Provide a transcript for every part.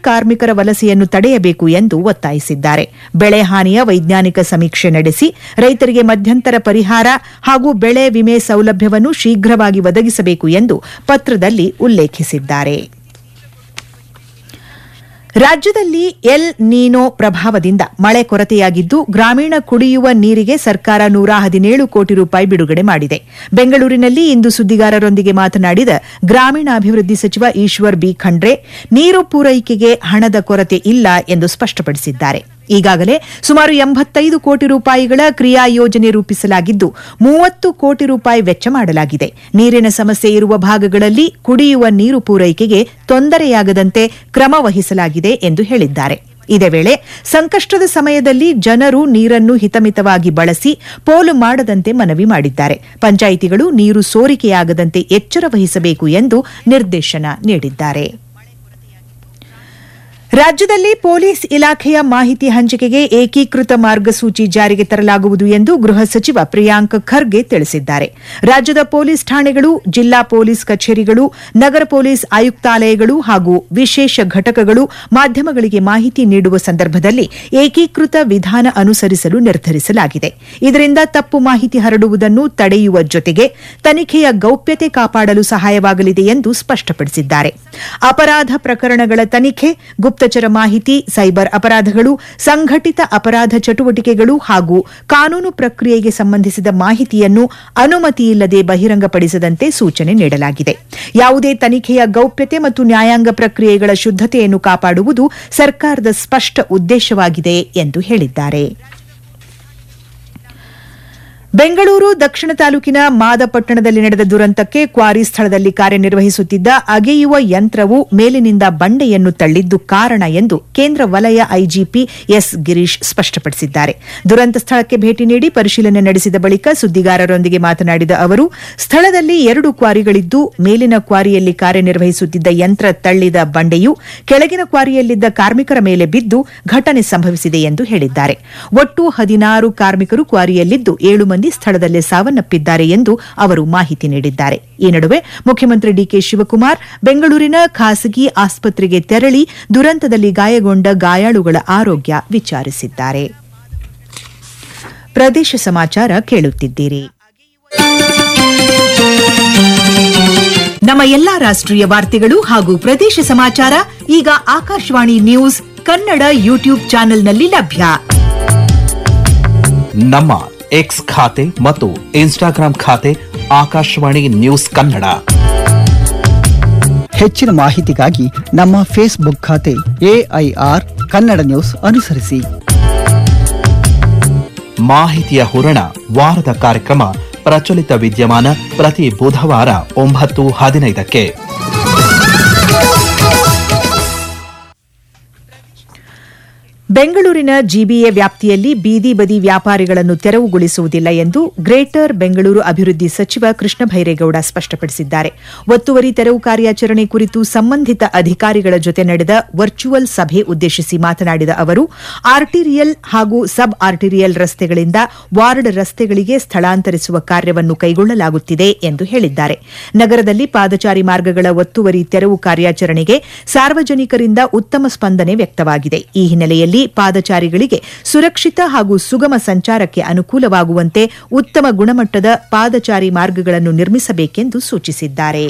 ಕಾರ್ಮಿಕರ ವಲಸೆಯನ್ನು ತಡೆಯಬೇಕು ಎಂದು ಒತ್ತಾಯಿಸಿದ್ದಾರೆ ಬೆಳೆ ಹಾನಿಯ ವೈಜ್ಞಾನಿಕ ಸಮೀಕ್ಷೆ ನಡೆಸಿ ರೈತರಿಗೆ ಮಧ್ಯಂತರ ಪರಿಹಾರ ಹಾಗೂ ಬೆಳೆ ವಿಮೆ ಸೌಲಭ್ಯವನ್ನು ಶೀಘ್ರವಾಗಿ ಒದಗಿಸಬೇಕು ಎಂದು ಪತ್ರದಲ್ಲಿ ಉಲ್ಲೇಖಿಸಿದ್ದಾರೆ ರಾಜ್ಯದಲ್ಲಿ ಎಲ್ ನೀನೋ ಪ್ರಭಾವದಿಂದ ಮಳೆ ಕೊರತೆಯಾಗಿದ್ದು ಗ್ರಾಮೀಣ ಕುಡಿಯುವ ನೀರಿಗೆ ಸರ್ಕಾರ ನೂರ ಹದಿನೇಳು ಕೋಟಿ ರೂಪಾಯಿ ಬಿಡುಗಡೆ ಮಾಡಿದೆ ಬೆಂಗಳೂರಿನಲ್ಲಿ ಇಂದು ಸುದ್ದಿಗಾರರೊಂದಿಗೆ ಮಾತನಾಡಿದ ಗ್ರಾಮೀಣಾಭಿವೃದ್ಧಿ ಸಚಿವ ಈಶ್ವರ್ ಬಿ ಖಂಡ್ರೆ ನೀರು ಪೂರೈಕೆಗೆ ಹಣದ ಕೊರತೆ ಇಲ್ಲ ಎಂದು ಸ್ಪಷ್ಟಪಡಿಸಿದ್ದಾರೆ ಈಗಾಗಲೇ ಸುಮಾರು ಎಂಬತ್ತೈದು ಕೋಟಿ ರೂಪಾಯಿಗಳ ಕ್ರಿಯಾ ಯೋಜನೆ ರೂಪಿಸಲಾಗಿದ್ದು ಮೂವತ್ತು ಕೋಟಿ ರೂಪಾಯಿ ವೆಚ್ಚ ಮಾಡಲಾಗಿದೆ ನೀರಿನ ಸಮಸ್ಯೆ ಇರುವ ಭಾಗಗಳಲ್ಲಿ ಕುಡಿಯುವ ನೀರು ಪೂರೈಕೆಗೆ ತೊಂದರೆಯಾಗದಂತೆ ಕ್ರಮ ವಹಿಸಲಾಗಿದೆ ಎಂದು ಹೇಳಿದ್ದಾರೆ ಇದೇ ವೇಳೆ ಸಂಕಷ್ಟದ ಸಮಯದಲ್ಲಿ ಜನರು ನೀರನ್ನು ಹಿತಮಿತವಾಗಿ ಬಳಸಿ ಪೋಲು ಮಾಡದಂತೆ ಮನವಿ ಮಾಡಿದ್ದಾರೆ ಪಂಚಾಯಿತಿಗಳು ನೀರು ಸೋರಿಕೆಯಾಗದಂತೆ ಎಚ್ಚರ ವಹಿಸಬೇಕು ಎಂದು ನಿರ್ದೇಶನ ನೀಡಿದ್ದಾರೆ ರಾಜ್ಯದಲ್ಲಿ ಪೊಲೀಸ್ ಇಲಾಖೆಯ ಮಾಹಿತಿ ಹಂಚಿಕೆಗೆ ಏಕೀಕೃತ ಮಾರ್ಗಸೂಚಿ ಜಾರಿಗೆ ತರಲಾಗುವುದು ಎಂದು ಗೃಹ ಸಚಿವ ಪ್ರಿಯಾಂಕ್ ಖರ್ಗೆ ತಿಳಿಸಿದ್ದಾರೆ ರಾಜ್ಯದ ಪೊಲೀಸ್ ಠಾಣೆಗಳು ಜಿಲ್ಲಾ ಪೊಲೀಸ್ ಕಚೇರಿಗಳು ನಗರ ಪೊಲೀಸ್ ಆಯುಕ್ತಾಲಯಗಳು ಹಾಗೂ ವಿಶೇಷ ಘಟಕಗಳು ಮಾಧ್ಯಮಗಳಿಗೆ ಮಾಹಿತಿ ನೀಡುವ ಸಂದರ್ಭದಲ್ಲಿ ಏಕೀಕೃತ ವಿಧಾನ ಅನುಸರಿಸಲು ನಿರ್ಧರಿಸಲಾಗಿದೆ ಇದರಿಂದ ತಪ್ಪು ಮಾಹಿತಿ ಹರಡುವುದನ್ನು ತಡೆಯುವ ಜೊತೆಗೆ ತನಿಖೆಯ ಗೌಪ್ಯತೆ ಕಾಪಾಡಲು ಸಹಾಯವಾಗಲಿದೆ ಎಂದು ಸ್ಪಷ್ಟಪಡಿಸಿದ್ದಾರೆ ಅಪರಾಧ ಪ್ರಕರಣಗಳ ತನಿಖೆ ಗುಪ್ತಚರ ಮಾಹಿತಿ ಸೈಬರ್ ಅಪರಾಧಗಳು ಸಂಘಟಿತ ಅಪರಾಧ ಚಟುವಟಿಕೆಗಳು ಹಾಗೂ ಕಾನೂನು ಪ್ರಕ್ರಿಯೆಗೆ ಸಂಬಂಧಿಸಿದ ಮಾಹಿತಿಯನ್ನು ಅನುಮತಿಯಿಲ್ಲದೆ ಬಹಿರಂಗಪಡಿಸದಂತೆ ಸೂಚನೆ ನೀಡಲಾಗಿದೆ ಯಾವುದೇ ತನಿಖೆಯ ಗೌಪ್ಯತೆ ಮತ್ತು ನ್ಯಾಯಾಂಗ ಪ್ರಕ್ರಿಯೆಗಳ ಶುದ್ದತೆಯನ್ನು ಕಾಪಾಡುವುದು ಸರ್ಕಾರದ ಸ್ಪಷ್ಟ ಉದ್ದೇಶವಾಗಿದೆ ಎಂದು ಹೇಳಿದ್ದಾರೆ ಬೆಂಗಳೂರು ದಕ್ಷಿಣ ತಾಲೂಕಿನ ಮಾದಪಟ್ಟಣದಲ್ಲಿ ನಡೆದ ದುರಂತಕ್ಕೆ ಕ್ವಾರಿ ಸ್ಥಳದಲ್ಲಿ ಕಾರ್ಯನಿರ್ವಹಿಸುತ್ತಿದ್ದ ಅಗೆಯುವ ಯಂತ್ರವು ಮೇಲಿನಿಂದ ಬಂಡೆಯನ್ನು ತಳ್ಳಿದ್ದು ಕಾರಣ ಎಂದು ಕೇಂದ್ರ ವಲಯ ಐಜಿಪಿ ಎಸ್ ಗಿರೀಶ್ ಸ್ಪಷ್ಟಪಡಿಸಿದ್ದಾರೆ ದುರಂತ ಸ್ಥಳಕ್ಕೆ ಭೇಟಿ ನೀಡಿ ಪರಿಶೀಲನೆ ನಡೆಸಿದ ಬಳಿಕ ಸುದ್ದಿಗಾರರೊಂದಿಗೆ ಮಾತನಾಡಿದ ಅವರು ಸ್ಥಳದಲ್ಲಿ ಎರಡು ಕ್ವಾರಿಗಳಿದ್ದು ಮೇಲಿನ ಕ್ವಾರಿಯಲ್ಲಿ ಕಾರ್ಯನಿರ್ವಹಿಸುತ್ತಿದ್ದ ಯಂತ್ರ ತಳ್ಳಿದ ಬಂಡೆಯು ಕೆಳಗಿನ ಕ್ವಾರಿಯಲ್ಲಿದ್ದ ಕಾರ್ಮಿಕರ ಮೇಲೆ ಬಿದ್ದು ಘಟನೆ ಸಂಭವಿಸಿದೆ ಎಂದು ಹೇಳಿದ್ದಾರೆ ಒಟ್ಟು ಹದಿನಾರು ಕಾರ್ಮಿಕರು ಕ್ವಾರಿಯಲ್ಲಿದ್ದು ಏಳು ಮಂದಿ ಸ್ಥಳದಲ್ಲೇ ಸಾವನ್ನಪ್ಪಿದ್ದಾರೆ ಎಂದು ಅವರು ಮಾಹಿತಿ ನೀಡಿದ್ದಾರೆ ಈ ನಡುವೆ ಮುಖ್ಯಮಂತ್ರಿ ಡಿಕೆ ಶಿವಕುಮಾರ್ ಬೆಂಗಳೂರಿನ ಖಾಸಗಿ ಆಸ್ಪತ್ರೆಗೆ ತೆರಳಿ ದುರಂತದಲ್ಲಿ ಗಾಯಗೊಂಡ ಗಾಯಾಳುಗಳ ಆರೋಗ್ಯ ವಿಚಾರಿಸಿದ್ದಾರೆ ಪ್ರದೇಶ ಸಮಾಚಾರ ಕೇಳುತ್ತಿದ್ದೀರಿ ನಮ್ಮ ಎಲ್ಲಾ ರಾಷ್ಟ್ರೀಯ ವಾರ್ತೆಗಳು ಹಾಗೂ ಪ್ರದೇಶ ಸಮಾಚಾರ ಈಗ ಆಕಾಶವಾಣಿ ನ್ಯೂಸ್ ಕನ್ನಡ ಯೂಟ್ಯೂಬ್ ಚಾನೆಲ್ನಲ್ಲಿ ಲಭ್ಯ ನಮ್ಮ ಎಕ್ಸ್ ಖಾತೆ ಮತ್ತು ಇನ್ಸ್ಟಾಗ್ರಾಂ ಖಾತೆ ಆಕಾಶವಾಣಿ ನ್ಯೂಸ್ ಕನ್ನಡ ಹೆಚ್ಚಿನ ಮಾಹಿತಿಗಾಗಿ ನಮ್ಮ ಫೇಸ್ಬುಕ್ ಖಾತೆ ಎಐಆರ್ ಕನ್ನಡ ನ್ಯೂಸ್ ಅನುಸರಿಸಿ ಮಾಹಿತಿಯ ಹೂರಣ ವಾರದ ಕಾರ್ಯಕ್ರಮ ಪ್ರಚಲಿತ ವಿದ್ಯಮಾನ ಪ್ರತಿ ಬುಧವಾರ ಒಂಬತ್ತು ಹದಿನೈದಕ್ಕೆ ಬೆಂಗಳೂರಿನ ಜಿಬಿಎ ವ್ಯಾಪ್ತಿಯಲ್ಲಿ ಬೀದಿ ಬದಿ ವ್ಯಾಪಾರಿಗಳನ್ನು ತೆರವುಗೊಳಿಸುವುದಿಲ್ಲ ಎಂದು ಗ್ರೇಟರ್ ಬೆಂಗಳೂರು ಅಭಿವೃದ್ಧಿ ಸಚಿವ ಕೃಷ್ಣ ಭೈರೇಗೌಡ ಸ್ಪಷ್ಟಪಡಿಸಿದ್ದಾರೆ ಒತ್ತುವರಿ ತೆರವು ಕಾರ್ಯಾಚರಣೆ ಕುರಿತು ಸಂಬಂಧಿತ ಅಧಿಕಾರಿಗಳ ಜೊತೆ ನಡೆದ ವರ್ಚುವಲ್ ಸಭೆ ಉದ್ದೇಶಿಸಿ ಮಾತನಾಡಿದ ಅವರು ಆರ್ಟಿರಿಯಲ್ ಹಾಗೂ ಸಬ್ ಆರ್ಟಿರಿಯಲ್ ರಸ್ತೆಗಳಿಂದ ವಾರ್ಡ್ ರಸ್ತೆಗಳಿಗೆ ಸ್ಥಳಾಂತರಿಸುವ ಕಾರ್ಯವನ್ನು ಕೈಗೊಳ್ಳಲಾಗುತ್ತಿದೆ ಎಂದು ಹೇಳಿದ್ದಾರೆ ನಗರದಲ್ಲಿ ಪಾದಚಾರಿ ಮಾರ್ಗಗಳ ಒತ್ತುವರಿ ತೆರವು ಕಾರ್ಯಾಚರಣೆಗೆ ಸಾರ್ವಜನಿಕರಿಂದ ಉತ್ತಮ ಸ್ಪಂದನೆ ವ್ಯಕ್ತವಾಗಿದೆ ಈ ಹಿನ್ನೆಲೆಯಲ್ಲಿ ಪಾದಚಾರಿಗಳಿಗೆ ಸುರಕ್ಷಿತ ಹಾಗೂ ಸುಗಮ ಸಂಚಾರಕ್ಕೆ ಅನುಕೂಲವಾಗುವಂತೆ ಉತ್ತಮ ಗುಣಮಟ್ಟದ ಪಾದಚಾರಿ ಮಾರ್ಗಗಳನ್ನು ನಿರ್ಮಿಸಬೇಕೆಂದು ಸೂಚಿಸಿದ್ದಾರೆ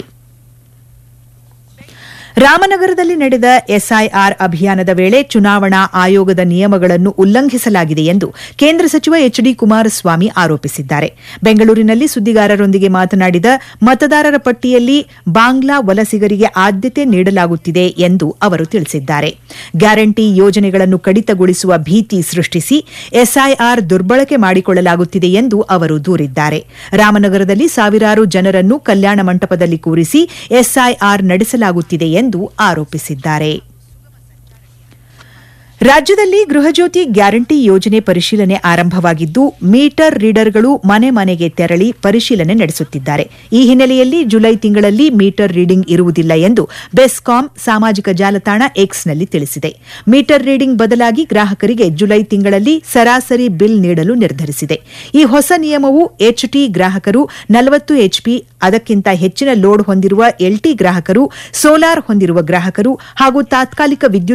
ರಾಮನಗರದಲ್ಲಿ ನಡೆದ ಎಸ್ಐಆರ್ ಅಭಿಯಾನದ ವೇಳೆ ಚುನಾವಣಾ ಆಯೋಗದ ನಿಯಮಗಳನ್ನು ಉಲ್ಲಂಘಿಸಲಾಗಿದೆ ಎಂದು ಕೇಂದ್ರ ಸಚಿವ ಎಚ್ ಡಿ ಕುಮಾರಸ್ವಾಮಿ ಆರೋಪಿಸಿದ್ದಾರೆ ಬೆಂಗಳೂರಿನಲ್ಲಿ ಸುದ್ದಿಗಾರರೊಂದಿಗೆ ಮಾತನಾಡಿದ ಮತದಾರರ ಪಟ್ಟಿಯಲ್ಲಿ ಬಾಂಗ್ಲಾ ವಲಸಿಗರಿಗೆ ಆದ್ಯತೆ ನೀಡಲಾಗುತ್ತಿದೆ ಎಂದು ಅವರು ತಿಳಿಸಿದ್ದಾರೆ ಗ್ಯಾರಂಟಿ ಯೋಜನೆಗಳನ್ನು ಕಡಿತಗೊಳಿಸುವ ಭೀತಿ ಸೃಷ್ಟಿಸಿ ಎಸ್ಐಆರ್ ದುರ್ಬಳಕೆ ಮಾಡಿಕೊಳ್ಳಲಾಗುತ್ತಿದೆ ಎಂದು ಅವರು ದೂರಿದ್ದಾರೆ ರಾಮನಗರದಲ್ಲಿ ಸಾವಿರಾರು ಜನರನ್ನು ಕಲ್ಯಾಣ ಮಂಟಪದಲ್ಲಿ ಕೂರಿಸಿ ಎಸ್ಐಆರ್ ನಡೆಸಲಾಗುತ್ತಿದೆ ಎಂದು ಆರೋಪಿಸಿದ್ದಾರೆ ರಾಜ್ಯದಲ್ಲಿ ಗೃಹಜ್ಯೋತಿ ಗ್ಯಾರಂಟಿ ಯೋಜನೆ ಪರಿಶೀಲನೆ ಆರಂಭವಾಗಿದ್ದು ಮೀಟರ್ ರೀಡರ್ಗಳು ಮನೆ ಮನೆಗೆ ತೆರಳಿ ಪರಿಶೀಲನೆ ನಡೆಸುತ್ತಿದ್ದಾರೆ ಈ ಹಿನ್ನೆಲೆಯಲ್ಲಿ ಜುಲೈ ತಿಂಗಳಲ್ಲಿ ಮೀಟರ್ ರೀಡಿಂಗ್ ಇರುವುದಿಲ್ಲ ಎಂದು ಬೆಸ್ಕಾಂ ಸಾಮಾಜಿಕ ಜಾಲತಾಣ ಎಕ್ಸ್ನಲ್ಲಿ ತಿಳಿಸಿದೆ ಮೀಟರ್ ರೀಡಿಂಗ್ ಬದಲಾಗಿ ಗ್ರಾಹಕರಿಗೆ ಜುಲೈ ತಿಂಗಳಲ್ಲಿ ಸರಾಸರಿ ಬಿಲ್ ನೀಡಲು ನಿರ್ಧರಿಸಿದೆ ಈ ಹೊಸ ನಿಯಮವು ಎಚ್ಟಿ ಗ್ರಾಹಕರು ನಲವತ್ತು ಎಚ್ಪಿ ಅದಕ್ಕಿಂತ ಹೆಚ್ಚಿನ ಲೋಡ್ ಹೊಂದಿರುವ ಎಲ್ಟಿ ಗ್ರಾಹಕರು ಸೋಲಾರ್ ಹೊಂದಿರುವ ಗ್ರಾಹಕರು ಹಾಗೂ ತಾತ್ಕಾಲಿಕ ವಿದ್ಯುತ್